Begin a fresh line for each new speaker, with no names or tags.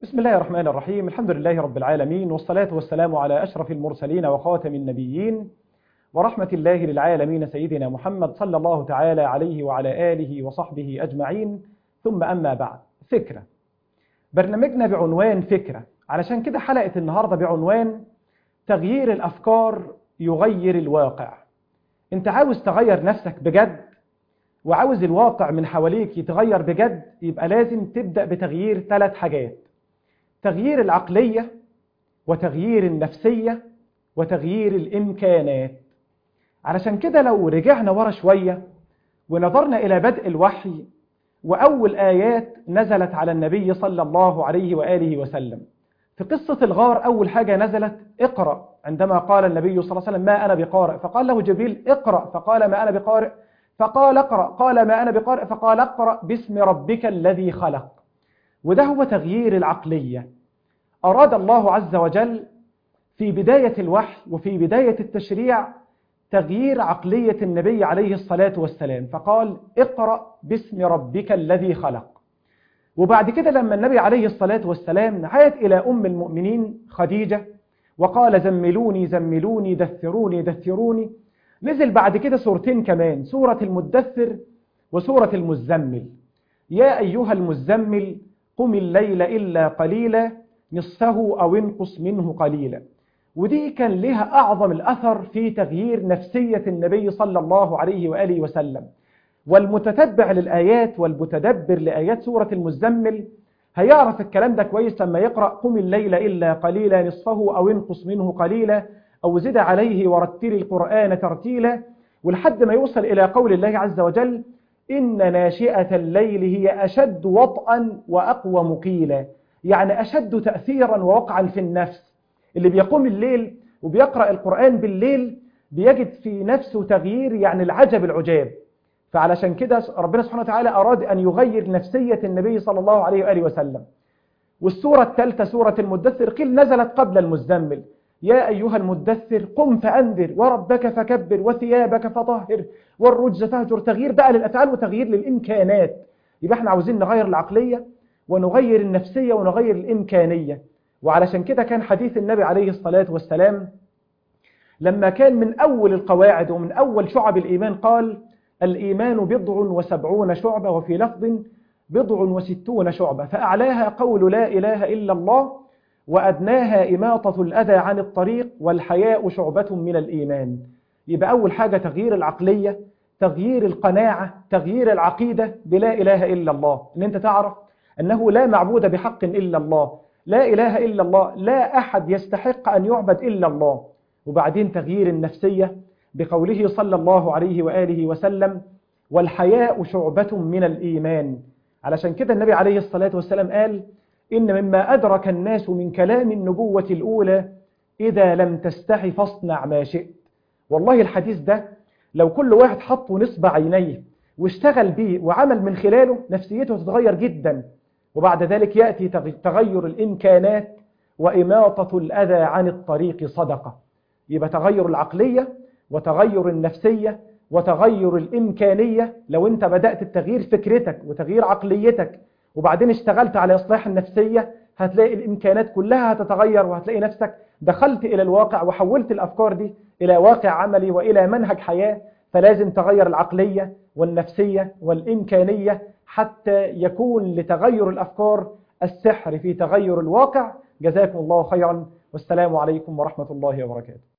بسم الله الرحمن الرحيم الحمد لله رب العالمين والصلاة والسلام على أشرف المرسلين وخاتم النبيين ورحمة الله للعالمين سيدنا محمد صلى الله تعالى عليه وعلى آله وصحبه أجمعين ثم أما بعد فكرة برنامجنا بعنوان فكرة علشان كده حلقة النهاردة بعنوان تغيير الأفكار يغير الواقع انت عاوز تغير نفسك بجد وعاوز الواقع من حواليك يتغير بجد يبقى لازم تبدأ بتغيير ثلاث حاجات تغيير العقلية وتغيير النفسية وتغيير الإمكانات علشان كده لو رجعنا ورا شوية ونظرنا إلى بدء الوحي وأول آيات نزلت على النبي صلى الله عليه وآله وسلم في قصة الغار أول حاجة نزلت اقرأ عندما قال النبي صلى الله عليه وسلم ما أنا بقارئ فقال له جبريل اقرأ فقال ما أنا بقارئ فقال اقرأ قال ما أنا بقارئ فقال اقرأ باسم ربك الذي خلق وده هو تغيير العقلية أراد الله عز وجل في بداية الوحي وفي بداية التشريع تغيير عقلية النبي عليه الصلاة والسلام فقال اقرأ باسم ربك الذي خلق وبعد كده لما النبي عليه الصلاة والسلام عاد إلى أم المؤمنين خديجة وقال زملوني زملوني دثروني دثروني نزل بعد كده سورتين كمان سورة المدثر وسورة المزمل يا أيها المزمل قم الليل إلا قليلا نصفه أو انقص منه قليلا ودي كان لها أعظم الأثر في تغيير نفسية النبي صلى الله عليه وآله وسلم والمتتبع للآيات والمتدبر لآيات سورة المزمل هيعرف الكلام ده كويس لما يقرأ قم الليل إلا قليلا نصفه أو انقص منه قليلا أو زد عليه ورتل القرآن ترتيلا ولحد ما يوصل إلى قول الله عز وجل إن ناشئة الليل هي أشد وطئا وأقوى مقيلا يعني أشد تأثيرا ووقعا في النفس اللي بيقوم الليل وبيقرأ القرآن بالليل بيجد في نفسه تغيير يعني العجب العجاب فعلشان كده ربنا سبحانه وتعالى أراد أن يغير نفسية النبي صلى الله عليه وآله وسلم والسورة الثالثة سورة المدثر قيل نزلت قبل المزمل يا أيها المدثر قم فأنذر وربك فكبر وثيابك فطهر والرجز فهجر تغيير بقى للأفعال وتغيير للإمكانات يبقى احنا عاوزين نغير العقلية ونغير النفسية ونغير الإمكانية وعلشان كده كان حديث النبي عليه الصلاة والسلام لما كان من أول القواعد ومن أول شعب الإيمان قال الإيمان بضع وسبعون شعبة وفي لفظ بضع وستون شعبة فأعلاها قول لا إله إلا الله وأدناها إماطة الأذى عن الطريق والحياء شعبة من الإيمان يبقى أول حاجة تغيير العقلية تغيير القناعة تغيير العقيدة بلا إله إلا الله إن أنت تعرف أنه لا معبود بحق إلا الله لا إله إلا الله لا أحد يستحق أن يعبد إلا الله وبعدين تغيير النفسية بقوله صلى الله عليه وآله وسلم والحياء شعبة من الإيمان علشان كده النبي عليه الصلاة والسلام قال إن مما أدرك الناس من كلام النبوة الأولى إذا لم تستحي فاصنع ما شئت والله الحديث ده لو كل واحد حطه نصب عينيه واشتغل بيه وعمل من خلاله نفسيته تتغير جدا وبعد ذلك يأتي تغير الإمكانات وإماطة الأذى عن الطريق صدقة يبقى تغير العقلية وتغير النفسية وتغير الإمكانية لو أنت بدأت التغيير فكرتك وتغيير عقليتك وبعدين اشتغلت على إصلاح النفسية هتلاقي الإمكانات كلها هتتغير وهتلاقي نفسك دخلت إلى الواقع وحولت الأفكار دي إلى واقع عملي وإلى منهج حياة فلازم تغير العقلية والنفسية والإمكانية حتى يكون لتغير الأفكار السحر في تغير الواقع جزاكم الله خيرا والسلام عليكم ورحمة الله وبركاته